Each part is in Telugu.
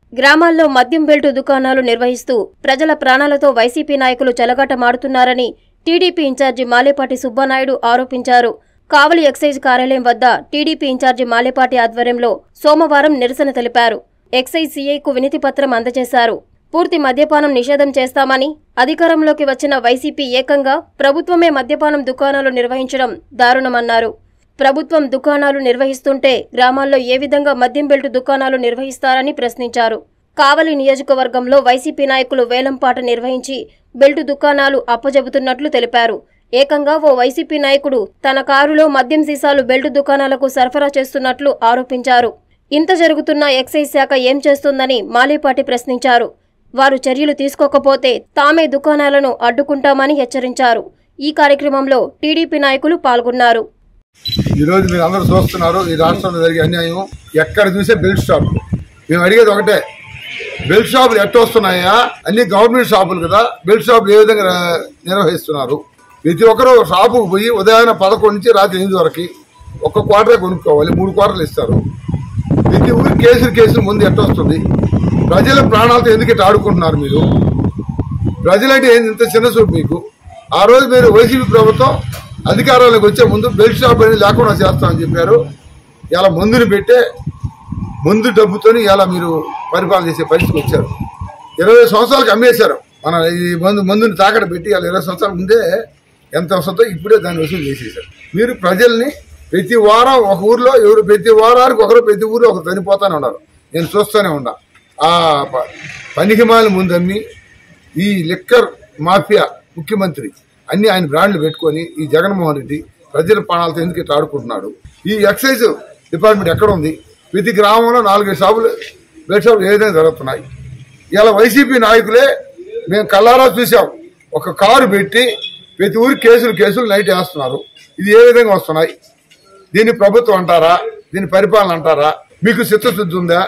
గ్రామాల్లో మద్యం బెల్టు దుకాణాలు నిర్వహిస్తూ ప్రజల ప్రాణాలతో వైసీపీ నాయకులు చెలగాటమాడుతున్నారని టీడీపీ ఇన్ఛార్జి మాలేపాటి సుబ్బానాయుడు ఆరోపించారు కావలి ఎక్సైజ్ కార్యాలయం వద్ద టీడీపీ ఇన్ఛార్జి మాలేపాటి ఆధ్వర్యంలో సోమవారం నిరసన తెలిపారు ఎక్సైజ్ సీఐకు వినతి పత్రం అందజేశారు పూర్తి మద్యపానం నిషేధం చేస్తామని అధికారంలోకి వచ్చిన వైసీపీ ఏకంగా ప్రభుత్వమే మద్యపానం దుకాణాలు నిర్వహించడం దారుణమన్నారు ప్రభుత్వం దుకాణాలు నిర్వహిస్తుంటే గ్రామాల్లో ఏ విధంగా మద్యం బెల్టు దుకాణాలు నిర్వహిస్తారని ప్రశ్నించారు కావలి నియోజకవర్గంలో వైసీపీ నాయకులు వేలంపాట నిర్వహించి బెల్టు దుకాణాలు అప్పజెబుతున్నట్లు తెలిపారు ఏకంగా ఓ వైసీపీ నాయకుడు తన కారులో మద్యం సీసాలు బెల్టు దుకాణాలకు సరఫరా చేస్తున్నట్లు ఆరోపించారు ఇంత జరుగుతున్న ఎక్సైజ్ శాఖ ఏం చేస్తుందని మాలేపాటి ప్రశ్నించారు వారు చర్యలు తీసుకోకపోతే తామే దుకాణాలను అడ్డుకుంటామని హెచ్చరించారు ఈ కార్యక్రమంలో టీడీపీ నాయకులు పాల్గొన్నారు ఈ రోజు మీరు అందరూ చూస్తున్నారు ఈ రాష్ట్రంలో జరిగే అన్యాయం ఎక్కడ చూసే బెల్ట్ షాపులు మేము అడిగేది ఒకటే బెల్ట్ షాపులు ఎట్ట వస్తున్నాయా అన్ని గవర్నమెంట్ షాపులు కదా బెల్ట్ షాపులు ఏ విధంగా రా- నిర్వహిస్తున్నారు ప్రతి ఒక్కరు షాపుకు పోయి ఉదయాన్నే పదకొండు నుంచి రాత్రి ఎనిమిది వరకు ఒక్క క్వార్టరే కొనుక్కోవాలి మూడు క్వార్టర్లు ఇస్తారు ప్రతి ఊరి కేసులు కేసులు ముందు ఎట్ట వస్తుంది ప్రజల ప్రాణాలతో ఎందుకు ఇట్ట ఆడుకుంటున్నారు మీరు ప్రజలంటే ఏంది ఇంత చిన్న చూపు మీకు ఆ రోజు మీరు వైసీపీ ప్రభుత్వం అధికారంలోకి వచ్చే ముందు బెల్ట్ షాప్ అనేది లేకుండా చేస్తామని చెప్పారు ఇలా మందుని పెట్టే ముందు డబ్బుతోని ఇలా మీరు పరిపాలన చేసే పరిస్థితికి వచ్చారు ఇరవై సంవత్సరాలకు అమ్మేశారు మన ఈ మందు మందుని తాకడ పెట్టి ఇలా ఇరవై సంవత్సరాల ముందే ఎంత వస్తుందో ఇప్పుడే దాన్ని వసూలు చేసేసారు మీరు ప్రజల్ని ప్రతి వారం ఒక ఊర్లో ఎవరు ప్రతి వారానికి ఒకరు ప్రతి ఊర్లో ఒకరు చనిపోతానే ఉన్నారు నేను చూస్తూనే ఉన్నా ఆ ప- పనికిమాల ముందు అమ్మి ఈ లిక్కర్ మాఫియా ముఖ్యమంత్రి అన్ని ఆయన బ్రాండ్లు పెట్టుకొని ఈ జగన్మోహన్ రెడ్డి ప్రజల ప్రాణాలతో ఎందుకు ఇట్లా ఆడుకుంటున్నాడు ఈ ఎక్సైజ్ డిపార్ట్మెంట్ ఎక్కడ ఉంది ప్రతి గ్రామంలో నాలుగైదు షాపులు బెడ్ షాపులు ఏ విధంగా జరుగుతున్నాయి ఇలా వైసీపీ నాయకులే మేము కల్లారా చూసాం ఒక కారు పెట్టి ప్రతి ఊరి కేసులు కేసులు నైట్ వేస్తున్నారు ఇది ఏ విధంగా వస్తున్నాయి దీన్ని ప్రభుత్వం అంటారా దీని పరిపాలన అంటారా మీకు చిత్తశుద్ధి ఉందా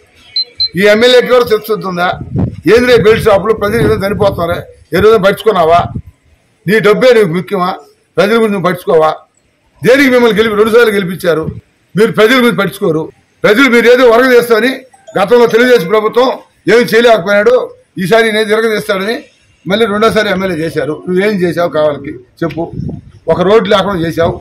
ఈ ఎమ్మెల్యేకి కూడా చిత్తశుద్ధి ఉందా ఏంద్రే బెల్ట్ షాపులు ప్రజలు ఏదో చనిపోతున్నారే ఏ రోజు పట్టుకున్నావా నీ డబ్బే నీకు ముఖ్యమా ప్రజల గురించి నువ్వు పట్టించుకోవా దేనికి మిమ్మల్ని గెలిపి రెండు సార్లు గెలిపించారు మీరు ప్రజల గురించి పట్టించుకోరు ప్రజలు మీరు ఏదో వరగ చేస్తామని గతంలో తెలుగుదేశం ప్రభుత్వం ఏమి చేయలేకపోయినాడు ఈసారి నేను తిరగదీస్తాడని మళ్ళీ రెండోసారి ఎమ్మెల్యే చేశారు నువ్వేం చేశావు కావాలకి చెప్పు ఒక రోడ్డు లేకుండా చేశావు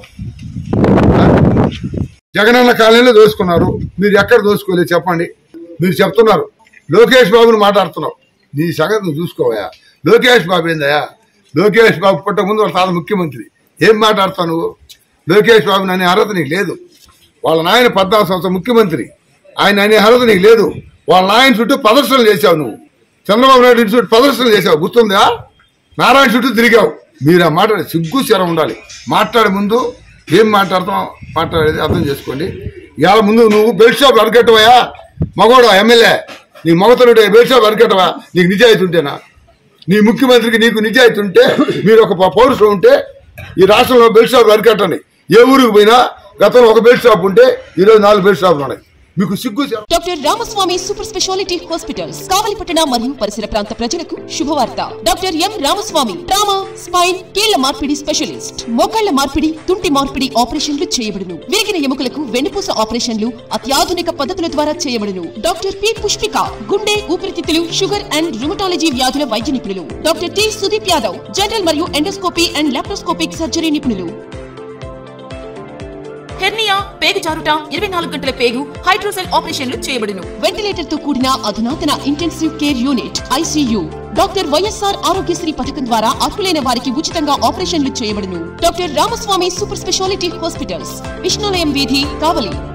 జగనన్న కాలనీలో దోసుకున్నారు మీరు ఎక్కడ దోసుకోలేదు చెప్పండి మీరు చెప్తున్నారు లోకేష్ బాబుని మాట్లాడుతున్నావు నీ సంగతి నువ్వు చూసుకోవయా లోకేష్ బాబు ఏందయా లోకేష్ బాబు పుట్టక ముందు వాళ్ళ తాత ముఖ్యమంత్రి ఏం మాట్లాడుతావు నువ్వు లోకేష్ బాబు అనే అర్హత నీకు లేదు వాళ్ళ నాయన పద్నాలుగు సంవత్సరం ముఖ్యమంత్రి ఆయన అనే అర్హత నీకు లేదు వాళ్ళ నాయన చుట్టూ ప్రదర్శనలు చేశావు నువ్వు చంద్రబాబు నాయుడు ఇంటి చుట్టూ ప్రదర్శనలు చేశావు గుర్తుందా నారాయణ చుట్టూ తిరిగావు మీరు ఆ మాట్లాడే సిగ్గు శరం ఉండాలి మాట్లాడే ముందు ఏం మాట్లాడతాం మాట్లాడేది అర్థం చేసుకోండి ఇవాళ ముందు నువ్వు బెల్ట్ షాప్ అరికెట్టవయా మగోడు ఎమ్మెల్యే నీ మగతనుడే బెల్ట్ షాప్ అరికెట్టవా నీకు నిజాయితీ ఉంటేనా నీ ముఖ్యమంత్రికి నీకు నిజాయితీ ఉంటే మీరు ఒక ప- పౌరుషం ఉంటే ఈ రాష్ట్రంలో బెల్ట్ షాప్ అరికట్టండి ఏ ఊరికి పోయినా గతంలో ఒక బెల్ట్ షాప్ ఉంటే ఈరోజు నాలుగు బెల్ట్ షాపులు ఉన్నాయి మీకు సిగ్గు శరం doctor Ramaswamy super speciality hospitals కావలిపట్టణ మరియు పరిసర ప్రాంత ప్రజలకు శుభవార్త doctor M Ramaswamy trauma spine కీళ్ల మార్పిడి స్పెషలిస్ట్ మోకాళ్ల మార్పిడి తుంటి మార్పిడి ఆపరేషన్లు చేయబడును విరిగిన ఎముకలకు వెన్నుపూస ఆపరేషన్లు అత్యాధునిక పద్ధతుల ద్వారా చేయబడును డాక్టర్ పి పుష్పిక గుండె ఊపిరితిత్తులు షుగర్ అండ్ రుమటాలజీ వ్యాధుల వైద్య నిపుణులు doctor T Sudeep Yadav general మరియు ఎండోస్కోపీ అండ్ లాప్రోస్కోపిక్ సర్జరీ నిపుణులు హెర్నియా పేగు జారుట ఇరవై నాలుగు గంటల పేగు హైడ్రోసెల్ ఆపరేషన్లు చేయబడును వెంటిలేటర్ తో కూడిన అధునాతన intensive care unit ICU doctor YSR Aarogyasri పథకం ద్వారా అర్హులైన వారికి ఉచితంగా ఆపరేషన్లు చేయబడును doctor Ramaswamy super speciality hospitals Vishnalayam వీధి కావలి